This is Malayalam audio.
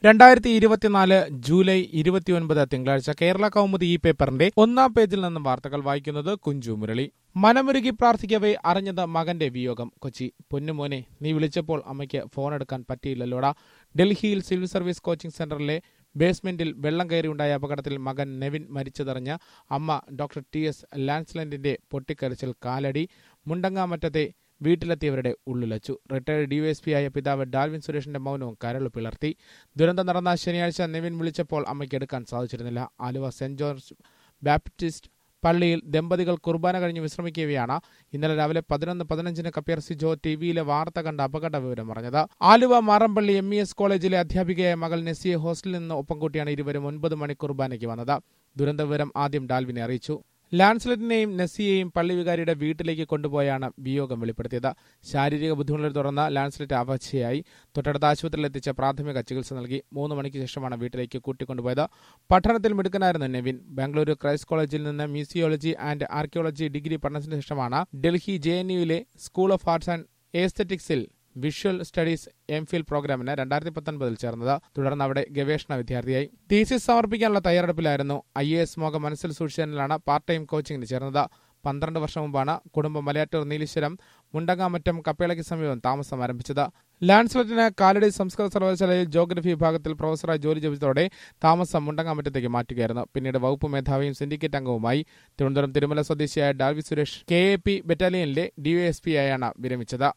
രണ്ടായിരത്തി ഇരുപത്തിനാല് ജൂലൈ ഇരുപത്തിയൊൻപത് തിങ്കളാഴ്ച കേരള കൗമുദി ഈ പേപ്പറിന്റെ ഒന്നാം പേജിൽ നിന്നും വാർത്തകൾ വായിക്കുന്നത് കുഞ്ചു മുരളി മനമുരുകി പ്രാർത്ഥിക്കവേ അറിഞ്ഞത് മകന്റെ വിയോഗം കൊച്ചി പൊന്നുമോനെ നീ വിളിച്ചപ്പോൾ അമ്മയ്ക്ക് ഫോൺ എടുക്കാൻ പറ്റിയില്ലല്ലോടാ ഡൽഹിയിൽ സിവിൽ സർവീസ് കോച്ചിംഗ് സെന്ററിലെ ബേസ്മെന്റിൽ വെള്ളം കയറിയുണ്ടായ അപകടത്തിൽ മകൻ നെവിൻ മരിച്ചതറിഞ്ഞ അമ്മ ഡോക്ടർ ടി എസ് ലാൻസ്ലൻഡിന്റെ പൊട്ടിക്കരച്ചിൽ കാലടി മുണ്ടങ്ങാമറ്റത്തെ വീട്ടിലെത്തിയവരുടെ ഉള്ളിലച്ചു റിട്ടയർഡ് ഡിവൈഎസ്പി ആയ പിതാവ് ഡാൽവിൻ സുരേഷിന്റെ മൗനവും കരളു പിളർത്തി ദുരന്തം നടന്ന ശനിയാഴ്ച നെവിൻ വിളിച്ചപ്പോൾ അമ്മയ്ക്ക് എടുക്കാൻ സാധിച്ചിരുന്നില്ല ആലുവ സെന്റ് ജോർജ് ബാപ്റ്റിസ്റ്റ് പള്ളിയിൽ ദമ്പതികൾ കുർബാന കഴിഞ്ഞ് വിശ്രമിക്കുകയാണ് ഇന്നലെ രാവിലെ പതിനൊന്ന് പതിനഞ്ചിന് കപ്പിയർ സിജോ ടിവിയിലെ വാർത്ത കണ്ട അപകട വിവരം അറിഞ്ഞത് Aluva Marampally M E S കോളേജിലെ അധ്യാപികയായ മകൾ നെസ്സിയെ ഹോസ്റ്റലിൽ നിന്ന് ഒപ്പം കൂട്ടിയാണ് ഇരുവരും ഒൻപത് മണി കുർബാനയ്ക്ക് വന്നത് ദുരന്ത വിവരം ആദ്യം ഡാൽവിനെ അറിയിച്ചു ലാൻസ്ലെറ്റിനെയും നെസ്സിയെയും പള്ളി വികാരിയുടെ വീട്ടിലേക്ക് കൊണ്ടുപോയാണ് വിയോഗം വെളിപ്പെടുത്തിയത് ശാരീരിക ബുദ്ധിമുട്ടുകളെ തുടർന്ന് ലാൻസ്ലെറ്റ് അവശയായി തൊട്ടടുത്ത ആശുപത്രിയിൽ എത്തിച്ച പ്രാഥമിക ചികിത്സ നൽകി മൂന്ന് മണിക്ക് ശേഷമാണ് വീട്ടിലേക്ക് കൂട്ടിക്കൊണ്ടുപോയത് പഠനത്തിൽ മിടുക്കനായിരുന്നു നെവിൻ ബാംഗ്ലൂരു ക്രൈസ്റ്റ് കോളേജിൽ നിന്ന് മ്യൂസിയോളജി ആൻഡ് ആർക്കിയോളജി ഡിഗ്രി പഠനത്തിന് ശേഷമാണ് ഡൽഹി ജെ എൻ യുയിലെ സ്കൂൾ ഓഫ് ആർട്സ് ആൻഡ് ഏസ്തറ്റിക്സിൽ വിഷ്വൽ സ്റ്റഡീസ് എം ഫിൽ പ്രോഗ്രാമിന് രണ്ടായിരത്തി പത്തൊൻപതിൽ ചേർന്നത് തുടർന്ന് അവിടെ ഗവേഷണ വിദ്യാർത്ഥിയായി തീസിസ് സമർപ്പിക്കാനുള്ള തയ്യാറെടുപ്പിലായിരുന്നു ഐ എ എസ് മോഹം മനസ്സിൽ സൂക്ഷിച്ചതിനാണ് പാർട്ട് ടൈം കോച്ചിങ്ങിന് ചേർന്നത് പന്ത്രണ്ട് വർഷം മുമ്പാണ് കുടുംബം മലയാറ്റൂർ നീലീശ്വരം മുണ്ടങ്ങാമറ്റം കപ്പേളയ്ക്ക് സമീപം താമസം ആരംഭിച്ചത് ലാൻസ്ലെറ്റിന് കാലടി സംസ്കൃത സർവകലാശാലയിൽ ജോഗ്രഫി വിഭാഗത്തിൽ പ്രൊഫസറായി ജോലി ലഭിച്ചതോടെ താമസം മുണ്ടങ്ങാമറ്റത്തേക്ക് മാറ്റുകയായിരുന്നു പിന്നീട് വകുപ്പ് മേധാവിയും സിൻഡിക്കേറ്റ് അംഗവുമായി തിരുവനന്തപുരം തിരുമല സ്വദേശിയായ Dalvi Suresh K A P ബറ്റാലിയനിലെ ഡിവൈഎസ്പിയായാണ് വിരമിച്ചത്